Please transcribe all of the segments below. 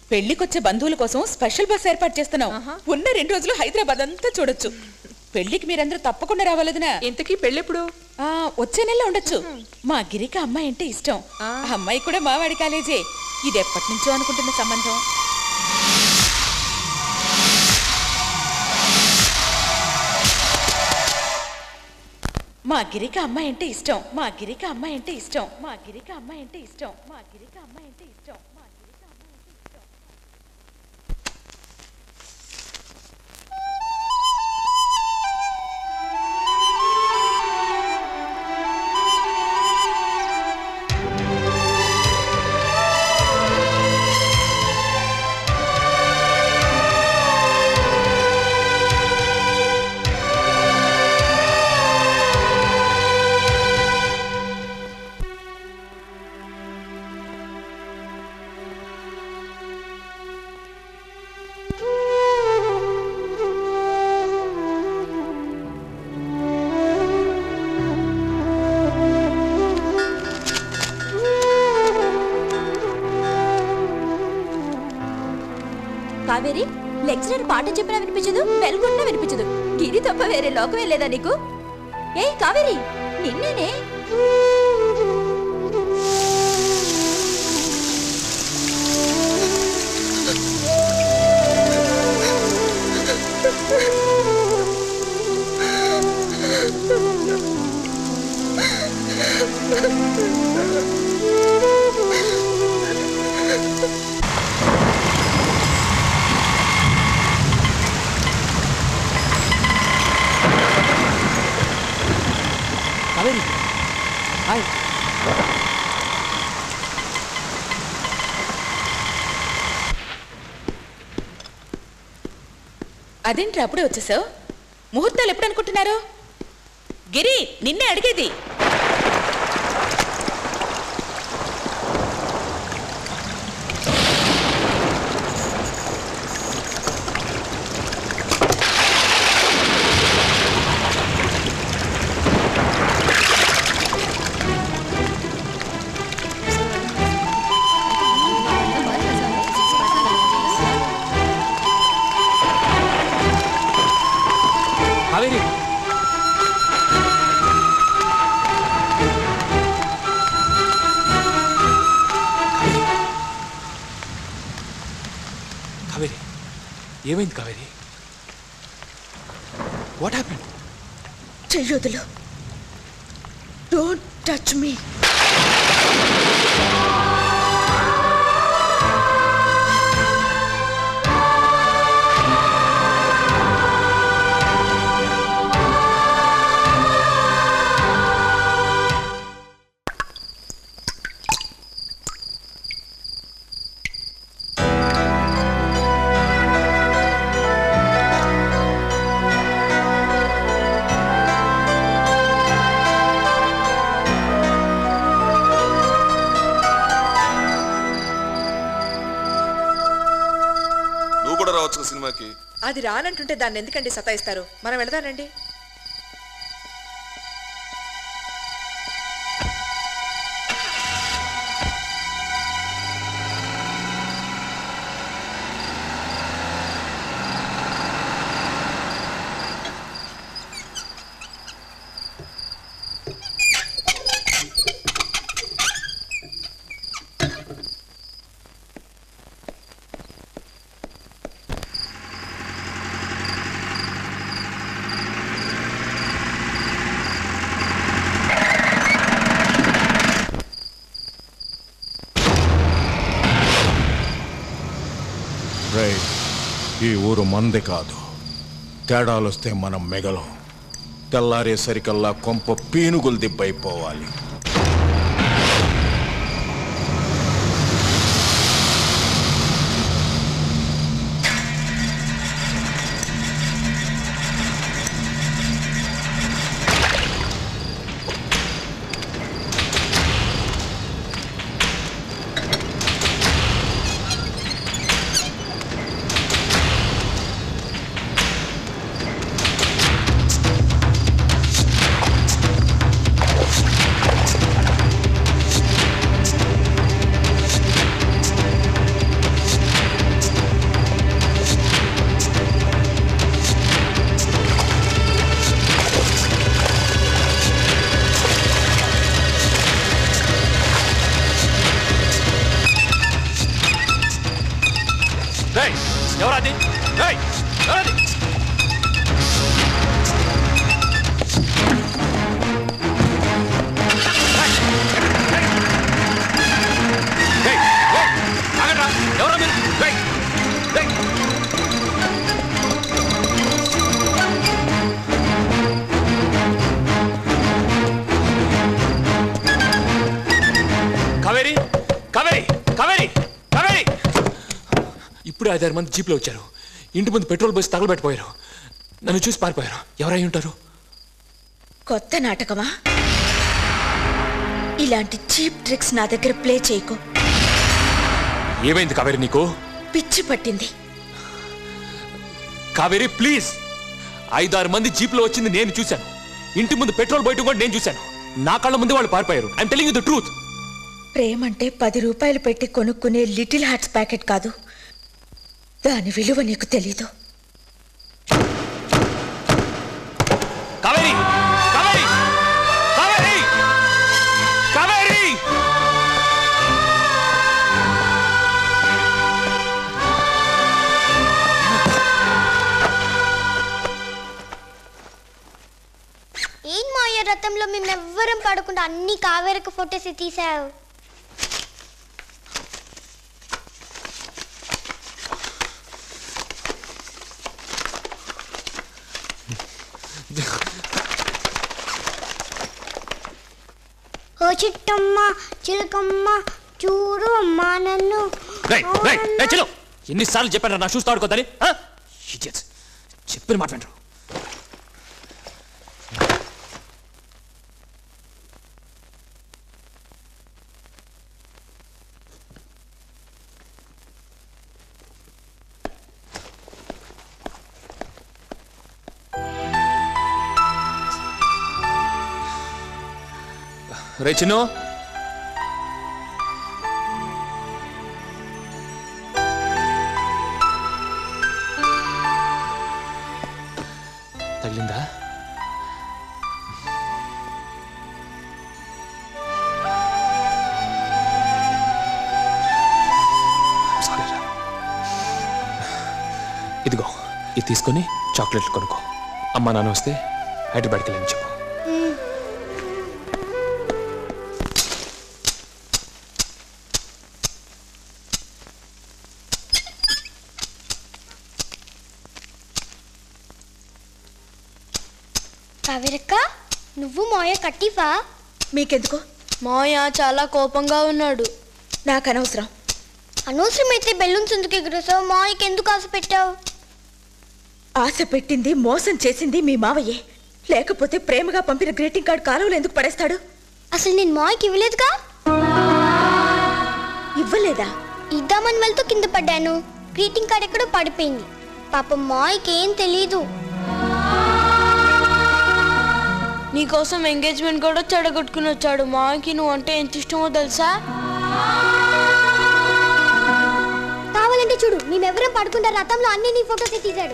పెళ్లికొచ్చే బంధువుల కోసం special bus ఏర్పాటు చేస్తున్నాం ఉన్న రెండు రోజులు హైదరాబాద్ అంతా చూడొచ్చు పెళ్లికి మీరందరూ తప్పకుండా రావాలదినా ఇంతకీ పెళ్ళెప్పుడు ఆ, వచ్చే నెల ఉండొచ్చు మా గిరికి అమ్మాయి అంటే ఇష్టం ఆ అమ్మాయి కూడా మావాడి కాలేజే ఇది ఎప్పటి నుంచో అనుకుంటున్న సంబంధం మా గిరికి అమ్మాయి అంటే ఇష్టం మా గిరికి అమ్మాయి అంటే ఇష్టం మా గిరికి అమ్మాయి అంటే ఇష్టం మా గిరికి అమ్మాయి అంటే ఇష్టం మా గిరికి అమ్మాయి అంటే ఇష్టం కావేరి లెక్చరర్ పాట చెప్పినా వినిపించదు మెల్కొండా వినిపించదు గిరి తప్ప వేరే లోకమే లేదా నీకు ఏ కావేరి నిన్నేనే కావేరి హాయ్ అదేంట్రా అప్పుడే వచ్చేసావు ముహూర్తాలు ఎప్పుడు అనుకుంటున్నారు గిరి నిన్నే అడిగేది కావేరి కావేరి ఏమైంది కావేరి వాట్ హ్యాపెండ్ చెయ్యొద్దులు డోంట్ టచ్ మీ నువ్వు కూడా రావచ్చు సినిమాకి అది రానంటుంటే దాన్ని ఎందుకండి సతాయిస్తారు మనం వెళదానండి రై ఈ ఊరు మంది కాదు తేడాలొస్తే మనం మెగలం తెల్లారేసరికల్లా కొంప పీనుగులు దిబ్బైపోవాలి ఆ ఎవరది ఏయ్, ఎవరది ఏయ్, ఏయ్, ఆగండ్రా. ఎవరా మీరు ఏయ్, ఏయ్. కావేరి కావేరి కావేరి కావేరి ఇప్పుడు ఐదారు మంది జీప్లో వచ్చారు ఇంటి ముందు పెట్రోల్ పోసి తగలబెట్టిపోయారు నన్ను చూసి పారిపోయారు ఎవరై ఉంటారు కొత్త నాటకమా ఇలాంటి చీప్ ట్రిక్స్ నా దగ్గర ప్లే చేయకు ఏమైంది కావేరి నీకు పిచ్చి పట్టింది కావేరి ప్లీజ్ ఐదారు మంది జీప్లో వచ్చింది నేను చూశాను ఇంటి ముందు పెట్రోల్ పోయటం కూడా నేను చూశాను నా కళ్ళ ముందు వాళ్ళు పారిపోయారు ఐమ్ టెలింగ్ ద ట్రూత్ ప్రేమంటే పది రూపాయలు పెట్టి కొనుక్కునే లిటిల్ హార్ట్స్ ప్యాకెట్ కాదు దాని విలువ నీకు తెలీదు కావేరి కావేరి కావేరి కావేరి ఏం మాయ రథంలో మేము ఎవ్వరం పడకుండా అన్ని కావేరకు ఫొటోస్ తీసావు ఓ చిట్టమ్మ చిలకమ్మ చూడు అమ్మ నన్ను రేయ్ రేయ్ రేయ్ చలో ఎన్నిసార్లు చెప్పాను నా చూస్తా ఆడుకోద్దని ఇడియట్స్ చెప్పిన మాట వినరు రే చిన్ను తగిలిందా సారీ రా ఇదిగో ఇది తీసుకొని చాక్లెట్లు కొనుక్కో అమ్మా నాన్న వస్తే హైదరాబాద్కి వెళ్ళని చెప్పు కావేరక్క నువ్వు మాయ కట్టిఫా మీకెందుకు మాయ చాలా కోపంగా ఉన్నాడు నాకు అనవసరం అనవసరమైతే బెలూన్స్ ఎందుకు ఎగురేసావు మాయకి ఎందుకు ఆశ పెట్టావు ఆశ పెట్టింది మోసం చేసింది మీ మావయ్యే లేకపోతే ప్రేమగా పంపిన గ్రీటింగ్ కార్డు కాలువలో ఎందుకు పడేస్తాడు అసలు నేను మాయకి ఇవ్వలేదుగా ఇవ్వలేదా ఇద్దామని వెళ్తూ కింద పడ్డాను గ్రీటింగ్ కార్డ్ ఎక్కడో పడిపోయింది పాపం మాయకి ఏం తెలీదు నీకోసం ఎంగేజ్మెంట్ కూడా చెడగొట్టుకుని వచ్చాడు మాకి నువ్వు అంటే ఎంత ఇష్టమో తెలుసా కావాలంటే చూడు మేమెవరం పడుకుంటా రథంలో అన్ని నీ ఫోటోస్ తీశాడు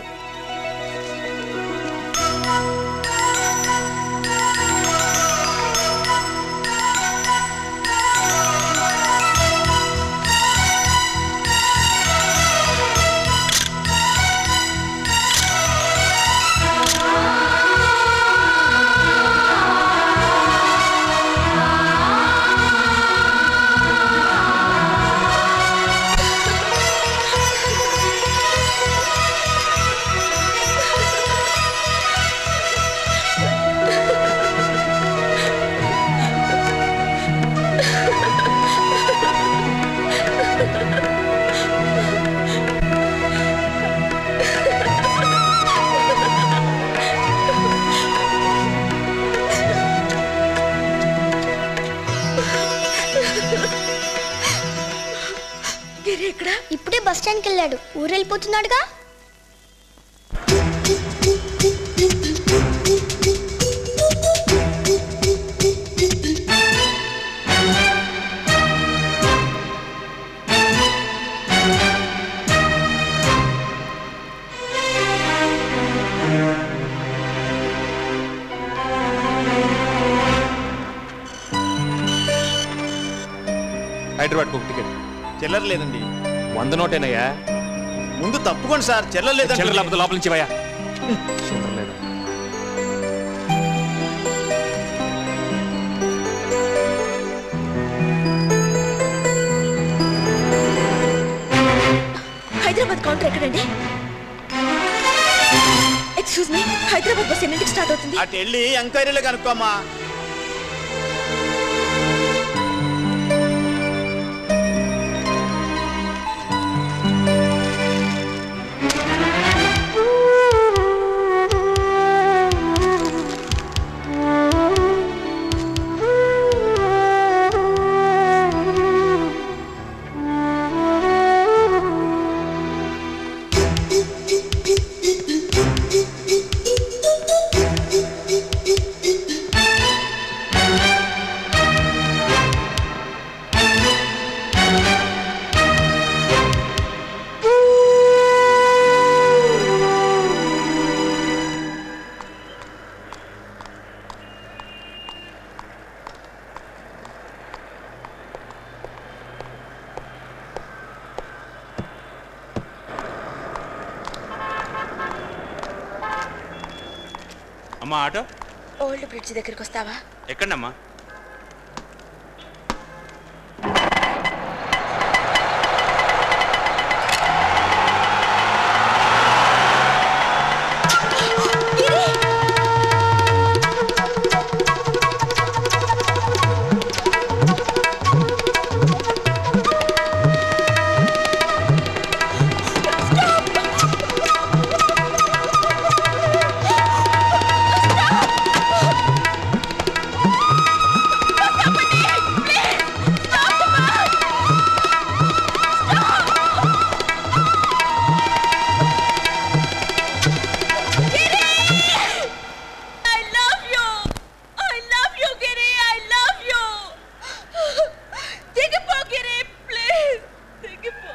గిరి ఇక్కడ ఇప్పుడే బస్ స్టాండ్కి వెళ్ళాడు ఊరు వెళ్ళిపోతున్నాడుగా హైదరాబాద్కి ఒక టికెట్ చిల్లర లేదండి వంద నోటేనయ్యా ముందు తప్పుకోండి సార్ చెల్లలేదంటే చిల్లర లేకపోతే లోపల నుంచి ఇవ్వయా చిల్లర లేదా హైదరాబాద్ కౌంటర్ ఎక్కడండి ఎక్స్క్యూజ్ మీ హైదరాబాద్ బస్ ఎన్నింటికి స్టార్ట్ అవుతుంది అటు వెళ్ళి ఎంక్వైరీలో కనుక్కోమ్మా అమ్మా ఆటో ఓల్డ్ బ్రిడ్జ్ దగ్గరికి వస్తావా ఎక్కండమ్మా I love you! I love you, Giri! I love you! దిగిపో గిరి ప్లీజ్ దిగిపో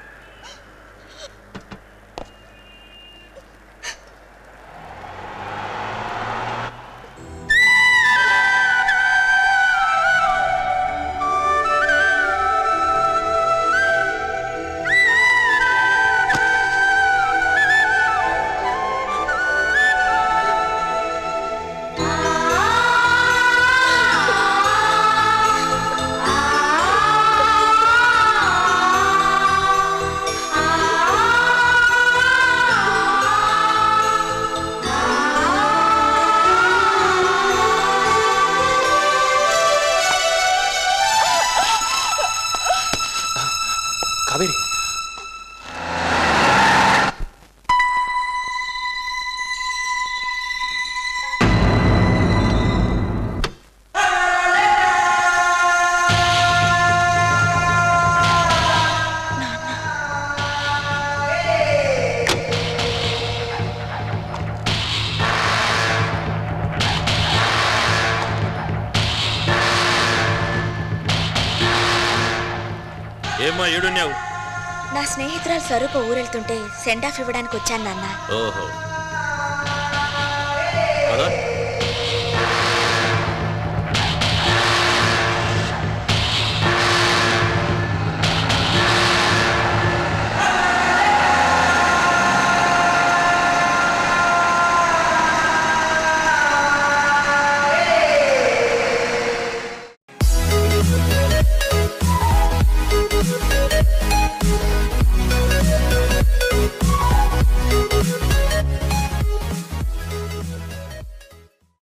కావేరి ఏమ్మా ఏడున్నావు నా స్నేహితురాలు స్వరూప ఊరెళ్తుంటే సెండ్ ఆఫ్ ఇవ్వడానికి వచ్చాను నాన్న ఓహో కదా